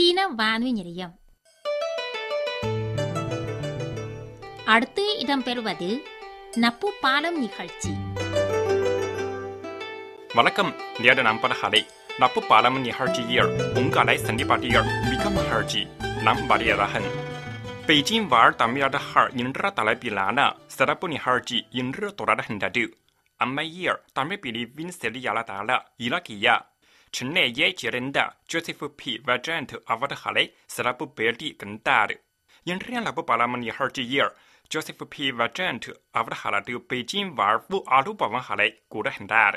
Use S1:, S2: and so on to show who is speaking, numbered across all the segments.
S1: சீன வானொலி நிலையம் அடுத்து இடம்பெறுவது நப்பு பாலம் நிகழ்ச்சி
S2: வணக்கம் நேர நண்பர்களே நப்பு பாலம் நிகழ்ச்சியில் உங்களை சந்திப்பதில் மிக மகிழ்ச்சி நம் வலியரகன் பெய்ஜிங் வாழ் தமிழர்கள் என்ற தலைப்பிலான சிறப்பு நிகழ்ச்சி இன்று தொடர்கின்றது அம்மையில் தமிழ் பிரிவின் செயலாளர் இலக்கியா சென்னையைச் சேர்ந்த ஜோசப் பி வெஜண்ட் அவர்களை சிறப்பு பேட்டி கண்டார் இன்றைய நப்பு பாலம் நிகழ்ச்சியில் ஜோசப் பி வெஜண்ட் அவர்களது பெய்ஜிங் வாழ்வு அனுபவங்களை கூறுகின்றார்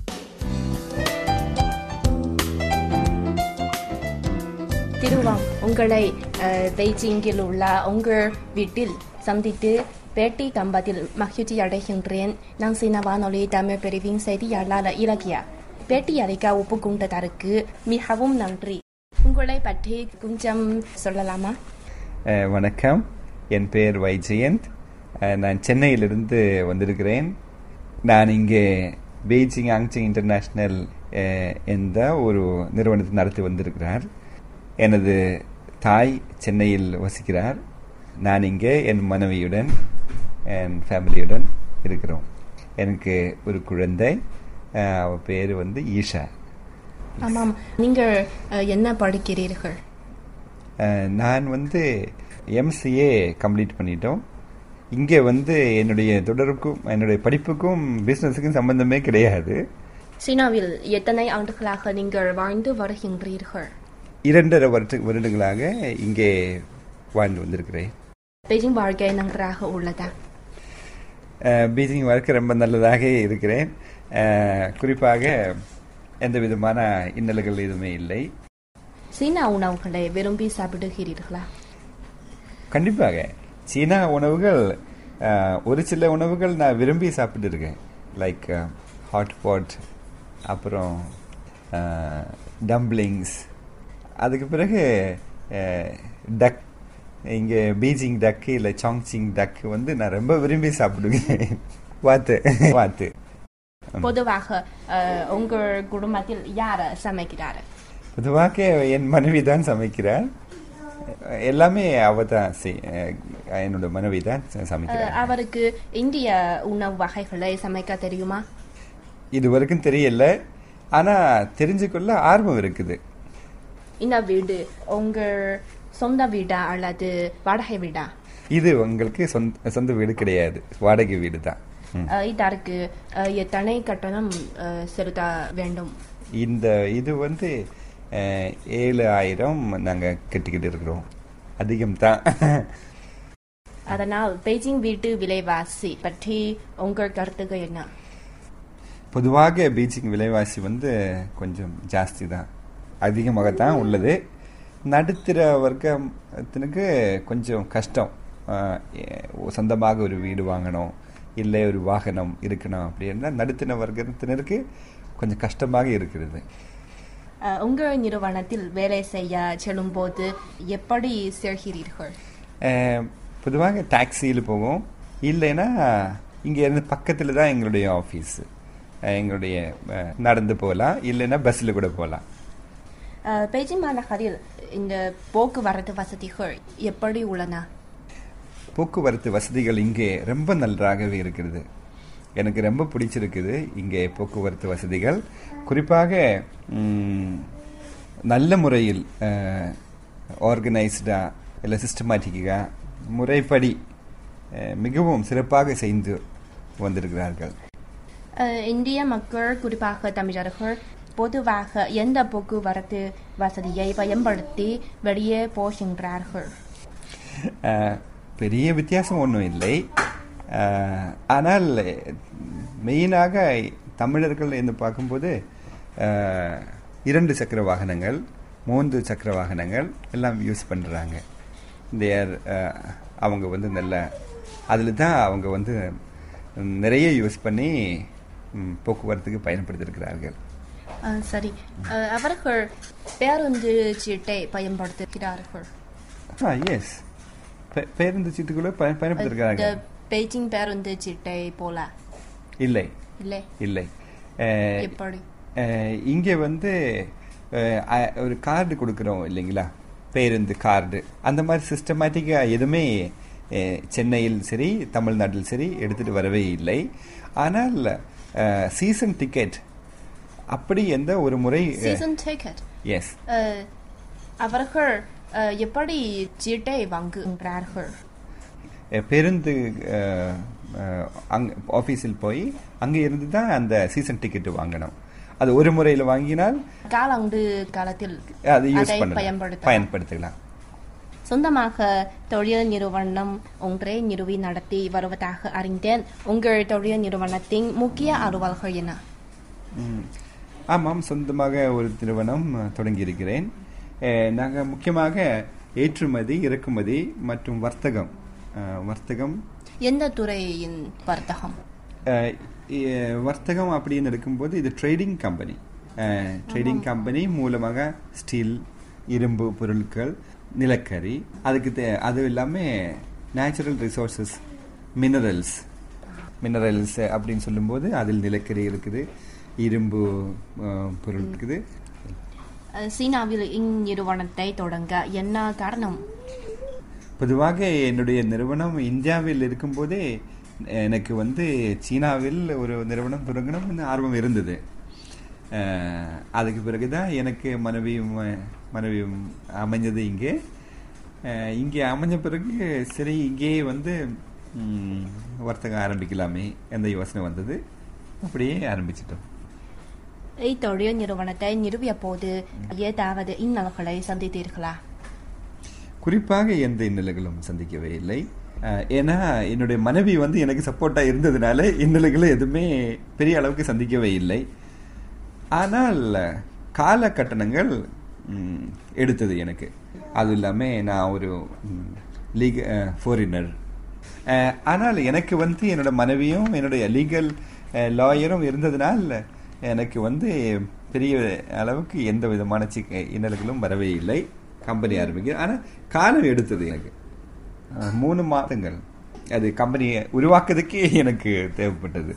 S3: திருவாம் உங்களை அஹ், பெய்ஜிங்கில் உள்ள உங்கள் வீட்டில் சந்தித்து பேட்டி கம்பத்தில் மகிழ்ச்சி அடைகின்றேன் நான் சீன வானொலி தமிழ் பிரிவின் செய்தியாளர் இலக்கியா பேட்டி அளிக்க ஒப்புக்கொண்டதற்கு மிகவும் நன்றி உங்களை பற்றி கொஞ்சம் சொல்லலாமா
S4: அஹ், வணக்கம் என் பெயர் வைஜெயந்த் அஹ், நான் சென்னையிலிருந்து வந்திருக்கிறேன் நான் இங்கே பெய்ஜிங் ஆங்சிங் இன்டர்நேஷ்னல் அஹ், என்ற ஒரு நிறுவனத்தை நடத்தி வந்திருக்கிறார் எனது தாய் சென்னையில் வசிக்கிறார் நான் இங்கே என் மனைவியுடன் என் ஃபேமிலியுடன் இருக்கிறோம் எனக்கு ஒரு குழந்தை அஹ், அவ பேர் வந்து ஈஷா
S3: ஆமாம் நீங்கள் அஹ், என்ன படிக்கிறீர்கள்
S4: அஹ், நான் வந்து எம்சிஏ கம்ப்ளீட் பண்ணிட்டோம் இங்கே வந்து என்னுடைய தொடருக்கும் என்னுடைய படிப்புக்கும் பிஸ்னஸுக்கும் சம்பந்தமே கிடையாது
S3: சீனாவில் எத்தனை ஆண்டுகளாக நீங்கள் வாழ்ந்து வருகின்றீர்கள்
S4: இரண்டரை வருட வருடங்களாக இங்கே வாழ்ந்து வந்திருக்கிறேன்
S3: பெய்ஜிங் வாழ்க்கை நன்றாக உள்ளதா
S4: அஹ், பீஜிங் வாழ்க்கை ரொம்ப நல்லதாக இருக்கிறேன் அஹ், குறிப்பாக எந்த விதமான இன்னல்கள் எதுவுமே இல்லை
S3: சீனா உணவுகளை விரும்பி சாப்பிடுகிறீர்களா
S4: கண்டிப்பாக சீனா உணவுகள் அஹ், ஒரு சில உணவுகள் நான் விரும்பி சாப்பிட்டு இருக்கேன் லைக் ஹாட் பாட் அப்புறம் டம்ப்ளிங்ஸ் அதுக்கு பிறகு டக் இங்கே பீஜிங் டக்கு இல்லை சாங்சிங் டக் வந்து நான் ரொம்ப விரும்பி சாப்பிடுவேன் வாத்து வாத்து
S3: பொதுவாக அஹ், உங்கள் குடும்பத்தில் யார் சமைக்கிறார்
S4: பொதுவாக என் மனைவி தான் சமைக்கிறார் எல்லாமே அவ தான் செய்- அஹ், என்னோட மனைவி தான்
S3: அஹ்,
S4: சமைக்கிறார்
S3: அவருக்கு இந்திய உணவு வகைகளை சமைக்க தெரியுமா
S4: இது வரைக்கும் தெரியல ஆனா தெரிஞ்சுக்கொள்ள ஆர்வம் இருக்குது
S3: இந்த வீடு உங்கள் சொந்த வீடா அல்லது வாடகை வீடா
S4: இது உங்களுக்கு சொந்த சொந்த வீடு கிடையாது வாடகை வீடு தான் ம்.
S3: அஹ், இதற்கு அஹ், எத்தனை கட்டணம் அஹ், செலுத்த வேண்டும்
S4: இந்த இது வந்து அஹ், ஏழு ஆயிரம் நாங்க கட்டிக்கிட்டு இருக்கிறோம் அதிகம் தான்
S3: அதனால் பெய்ஜிங் வீட்டு விலைவாசி பற்றி உங்கள் கருத்துக்கு என்ன
S4: பொதுவாக பீச்சிங் விலைவாசி வந்து கொஞ்சம் ஜாஸ்தி தான் அதிகமாகத்தான் உள்ளது நடுத்தர வர்க்கத்தினுக்கு கொஞ்சம் கஷ்டம் ஆஹ் எ- சொந்தமாக ஒரு வீடு வாங்கணும் இல்லை ஒரு வாகனம் இருக்கணும் அப்படின்னா நடுத்தர வர்க்கத்தினருக்கு கொஞ்சம் கஷ்டமாக இருக்கிறது
S3: அஹ், உங்கள் நிறுவனத்தில் வேலை செய்ய செல்லும்போது எப்படி செல்கிறீர்கள்
S4: ஆஹ் பொதுவாக டாக்ஸியில் போவோம் இல்லைன்னா இங்கே இருந்து பக்கத்தில் தான் எங்களுடைய ஆஃபீஸ் எங்களுடைய ஆஹ் நடந்து போகலாம் இல்லைன்னா பஸ்ஸில் கூட போகலாம்
S3: அஹ், பெய்ஜிங் மாநகரில் இந்த போக்குவரத்து வசதிகள் எப்படி உள்ளன
S4: போக்குவரத்து வசதிகள் இங்கே ரொம்ப நன்றாகவே இருக்கிறது எனக்கு ரொம்ப பிடிச்சிருக்குது இங்கே போக்குவரத்து வசதிகள் குறிப்பாக ம், நல்ல முறையில் ஆர்கனைஸ்டாக இல்லை சிஸ்டமேட்டிக்காக முறைப்படி அஹ், மிகவும் சிறப்பாக செய்து வந்திருக்கிறார்கள்
S3: அஹ், இந்திய மக்கள் குறிப்பாக தமிழர்கள் பொதுவாக எந்த போக்குவரத்து வசதியை பயன்படுத்தி வெளியே போகின்றார்கள்
S4: அஹ், பெரிய வித்தியாசம் ஒன்றும் இல்லை அஹ், ஆனால் மெயினாக தமிழர்கள் என்று பார்க்கும்போது அஹ், இரண்டு சக்கர வாகனங்கள் மூன்று சக்கர வாகனங்கள் எல்லாம் யூஸ் பண்ணுறாங்க தேர் அவங்க வந்து நல்ல அதில் தான் அவங்க வந்து நிறைய யூஸ் பண்ணி ம், போக்குவரத்துக்கு பயன்படுத்தியிருக்கிறார்கள்
S3: அஹ், சரி அஹ், அவர்கள் பேருந்து சீட்டை பயன்படுத்துகிறார்கள்
S4: ஆ எஸ் பேருந்து சீட்டுக்குள்ளே பயன்
S3: இந்த
S4: பயன்படுத்திருக்கிறார்கள்
S3: பெய்ஜிங் பேருந்து சீட்டை போல
S4: இல்லை
S3: இல்லை
S4: இல்லை அஹ்,
S3: எப்படி
S4: அஹ், இங்கே வந்து அஹ், அ- ஒரு கார்டு கொடுக்குறோம் இல்லைங்களா பேருந்து கார்டு அந்த மாதிரி சிஸ்டமேட்டிக்காக எதுவுமே அஹ், சென்னையில் சரி தமிழ்நாட்டில் சரி எடுத்துட்டு வரவே இல்லை ஆனால் சீசன் டிக்கெட் அப்படி எந்த ஒரு முறை
S3: சீசன் டிக்கெட்
S4: எஸ்
S3: அவர்கள் அஹ், எப்படி சீட்டை வாங்குகிறார்கள்
S4: பேருந்து அஹ், அஹ், அங்க ஆஃபீஸில் போய் அங்கே இருந்து தான் அந்த சீசன் டிக்கெட் வாங்கணும் அது ஒரு முறையில் வாங்கினால்
S3: காலாண்டு காலத்தில்
S4: அது யூஸ்
S3: அதை
S4: பண்ணலாம்
S3: பயன்படுத்தலாம்.
S4: பயன்படுத்தலாம்
S3: சொந்தமாக தொழில் நிறுவனம் ஒன்றை நிறுவி நடத்தி வருவதாக அறிந்தேன் உங்கள் தொழில் நிறுவனத்தின் முக்கிய அலுவல்கள் என்ன
S4: ம். ஆமாம் சொந்தமாக ஒரு நிறுவனம் அஹ், தொடங்கியிருக்கிறேன் நாங்கள் முக்கியமாக ஏற்றுமதி இறக்குமதி மற்றும் வர்த்தகம் அஹ், வர்த்தகம்
S3: எந்த துறையின் வர்த்தகம்
S4: அஹ், இ- வர்த்தகம் அப்படின்னு இருக்கும்போது இது ட்ரேடிங் கம்பெனி ட்ரேடிங் கம்பெனி மூலமாக ஸ்டீல் இரும்பு பொருட்கள் நிலக்கரி அதுக்கு தே- அது எல்லாமே நேச்சுரல் ரிசோர்சஸ் மினரல்ஸ் மினரல்ஸ் அப்படின்னு சொல்லும்போது அதில் நிலக்கரி இருக்குது இரும்பு அஹ், பொருள் இருக்குது
S3: அஹ், சீனாவில் இந்நிறுவனத்தை தொடங்க என்ன காரணம்
S4: பொதுவாக என்னுடைய நிறுவனம் இந்தியாவில் இருக்கும்போதே எனக்கு வந்து சீனாவில் ஒரு நிறுவனம் தொடங்கணும்னு ஆர்வம் இருந்தது அஹ், அதுக்கு பிறகுதான் எனக்கு மனைவியும் அஹ், மனைவியும் அமைஞ்சது இங்கே அஹ், இங்கே அமைஞ்ச பிறகு சரி இங்கேயே வந்து ம், வர்த்தகம் ஆரம்பிக்கலாமே என்ற யோசனை வந்தது அப்படியே ஆரம்பிச்சிட்டோம்
S3: இத்தொழில் நிறுவனத்தை நிறுவிய போது ஏதாவது இன்னல்களை சந்தித்தீர்களா
S4: குறிப்பாக எந்த இன்னல்களும் சந்திக்கவே இல்லை அஹ், ஏன்னா என்னுடைய மனைவி வந்து எனக்கு சப்போர்ட்டா இருந்ததுனால இன்னல்களை எதுவுமே பெரிய அளவுக்கு சந்திக்கவே இல்லை ஆனால் கால கட்டணங்கள் ம், எடுத்தது எனக்கு அது இல்லாம நான் ஒரு லீக் ஃபாரினர் ஆனால் எனக்கு வந்து என்னோட மனைவியும் என்னுடைய லீகல் லாயரும் இருந்ததுனால் எனக்கு வந்து பெரிய அளவுக்கு எந்த விதமான சிக்க இன்னல்களும் வரவே இல்லை கம்பெனி ஆரம்பிக்க ஆனால் காலம் எடுத்தது எனக்கு அஹ், மூணு மாதங்கள் அது கம்பெனியை உருவாக்குறதுக்கே எனக்கு தேவைப்பட்டது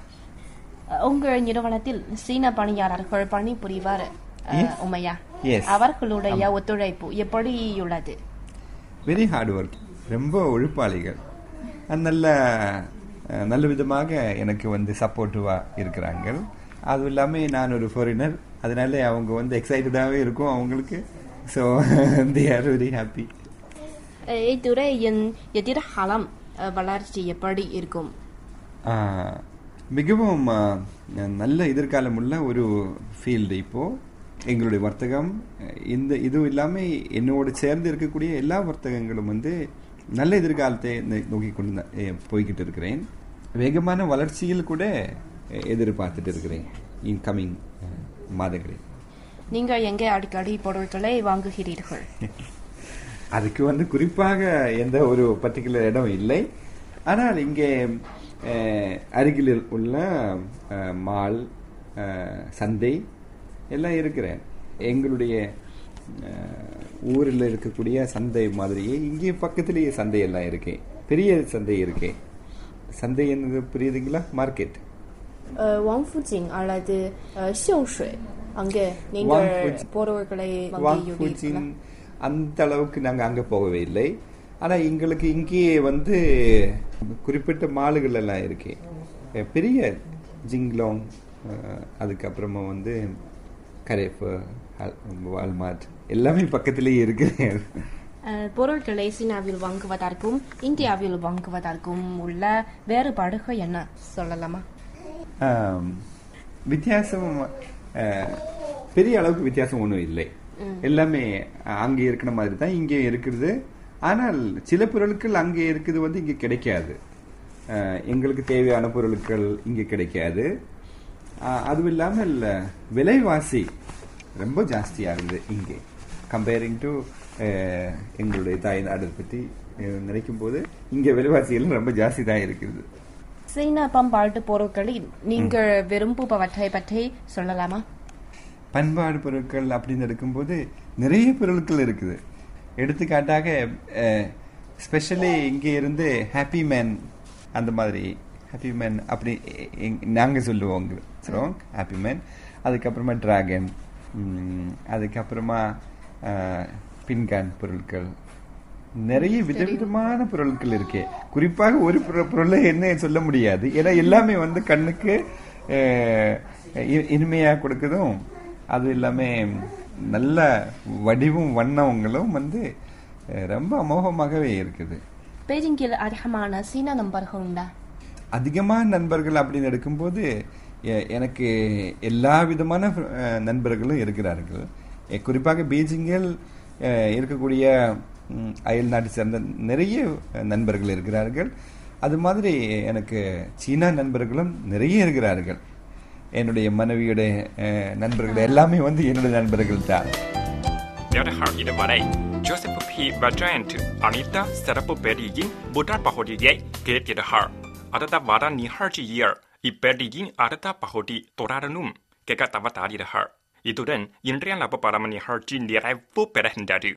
S3: அஹ், உங்கள் நிறுவனத்தில் சீன பணியாளர்கள் பணிபுரிவார் அஹ்,
S4: Yes.
S3: உமையா
S4: Yes.
S3: அவர்களுடைய ஒத்துழைப்பு எப்படி உள்ளது
S4: வெரி ஹார்ட் ஒர்க் ரொம்ப உழைப்பாளிகள் அஹ் நல்ல அஹ், நல்ல விதமாக எனக்கு வந்து சப்போர்ட்டிவாக இருக்கிறாங்க அதுவும் இல்லாமல் நான் ஒரு ஃபாரினர் அதனால அவங்க வந்து எக்ஸைட்டடாகவே இருக்கும் அவங்களுக்கு so they are very happy
S3: ah, இத்துறையின் எதிர்காலம் அஹ், வளர்ச்சி எப்படி இருக்கும்
S4: மிகவும் அஹ், நல்ல எதிர்காலம் உள்ள ஒரு ஃபீல்டு இப்போ எங்களுடைய வர்த்தகம் அஹ், இந்த இதுவும் இல்லாமல் என்னோடு சேர்ந்து இருக்கக்கூடிய எல்லா வர்த்தகங்களும் வந்து நல்ல எதிர்காலத்தை நே- நோக்கி கொண்டு ந- அஹ், போய்கிட்டு இருக்கிறேன் வேகமான வளர்ச்சியில் கூட அஹ், எதிர்பார்த்துட்டு இருக்கிறேன் இன்கமிங் மாதங்களில்
S3: நீங்கள் எங்கே அடிக்கடி பொருட்களை வாங்குகிறீர்கள்
S4: அதுக்கு வந்து குறிப்பாக எந்த ஒரு பர்டிகுலர் இடம் இல்லை ஆனால் இங்கே அஹ், அருகில் உள்ள அஹ், மால் அஹ், சந்தை எல்லாம் இருக்கிறேன் எங்களுடைய அஹ், ஊரில் இருக்கக்கூடிய சந்தை மாதிரியே இங்கே பக்கத்திலேயே சந்தை எல்லாம் இருக்கு பெரிய சந்தை இருக்கு சந்தை என்னது புரியுதுங்களா மார்க்கெட்
S3: 呃，王府井 அல்லது 呃秀水 அங்கே நீங்கள்
S4: வாங்ஃபுஜின்.
S3: பொருட்களை
S4: வாங்ஃபுஜின்
S3: வாங்கியுள்ளீர்களா
S4: அந்த அளவுக்கு நாங்க அங்க போகவே இல்லை ஆனா எங்களுக்கு இங்கேயே வந்து குறிப்பிட்ட மாலுகள் எல்லாம் இருக்கு அஹ் பெரிய ஜிங்லாங் அஹ் அதுக்கப்புறமா வந்து கரேஃபு வால்மார்ட் எல்லாமே பக்கத்திலேயே இருக்கு
S3: அஹ், பொருட்களை சீனாவில் வாங்குவதற்கும் இந்தியாவில் வாங்குவதற்கும் உள்ள வேறுபாடுகள் என்ன சொல்லலாமா
S4: ஆம், வித்தியாசம் அஹ், பெரிய அளவுக்கு வித்தியாசம் ஒன்றும் இல்லை எல்லாமே அங்கே இருக்கிற மாதிரி தான் இங்கே இருக்கிறது ஆனால் சில பொருட்கள் அங்கே இருக்குது வந்து இங்கே கிடைக்காது அஹ், எங்களுக்கு தேவையான பொருட்கள் இங்கே கிடைக்காது அஹ், அதுவும் இல்லாமல் விலைவாசி ரொம்ப ஜாஸ்தியாகுது இங்கே கம்பேரிங் டு எங்களுடைய தாய்நாடு பற்றி அஹ், நினைக்கும் போது இங்கே விலைவாசி எல்லாம் ரொம்ப ஜாஸ்தி தான் இருக்குது
S3: சீன பண்பாட்டு பொருட்களில் நீங்கள் விரும்புபவற்றை பற்றி சொல்லலாமா
S4: பண்பாடு பொருட்கள் அப்படின்னு எடுக்கும்போது நிறைய பொருட்கள் இருக்குது எடுத்துக்காட்டாக ஸ்பெஷலி இங்கே இருந்து ஹாப்பி மேன் அந்த மாதிரி ஹாப்பி மேன் அப்படி எங்க- நாங்க சொல்லுவோம் சொல்லுவோம் ஹாப்பி மேன் அதுக்கப்புறமா டிராகன் அதுக்கப்புறமா பின்கான் பொருட்கள் நிறைய விதவிதமான பொருட்கள் இருக்கு குறிப்பாக ஒரு பொரு- பொருளை என்ன சொல்ல முடியாது ஏன்னா எல்லாமே வந்து கண்ணுக்கு அஹ், இ- இனிமையா கொடுக்கதும் அது எல்லாமே நல்ல வடிவும் வண்ணங்களும் வந்து அஹ், ரொம்ப அமோகமாகவே இருக்குது
S3: பெய்ஜிங்கில் அதிகமான சீன நண்பர்கள் உண்டா
S4: அதிகமான நண்பர்கள் அப்படின்னு எடுக்கும்போது எ- எனக்கு எல்லா விதமான அஹ், நண்பர்களும் இருக்கிறார்கள் எ- குறிப்பாக பீஜிங்கில் அஹ், இருக்கக்கூடிய ம், அயல் நாட்டை சேர்ந்த நிறைய நண்பர்கள் இருக்கிறார்கள் அது மாதிரி எனக்கு சீனா நண்பர்களும் நிறைய இருக்கிறார்கள் என்னுடைய மனைவியுடைய அஹ், நண்பர்கள் எல்லாமே வந்து என்னுடைய நண்பர்கள் தான்
S2: 聊得好，你的瓦雷，Joseph P. Vajant, Anita, Serapu Bedigin, Buddha Bahodi, Get the Har, Adata Vada Niharji year, I Bedigin Adata Bahodi, Toraranum, Gega Tavatari the Har. Itu dan, Indrian Lapa Paramani Harji Nirai Fu Perahindadu.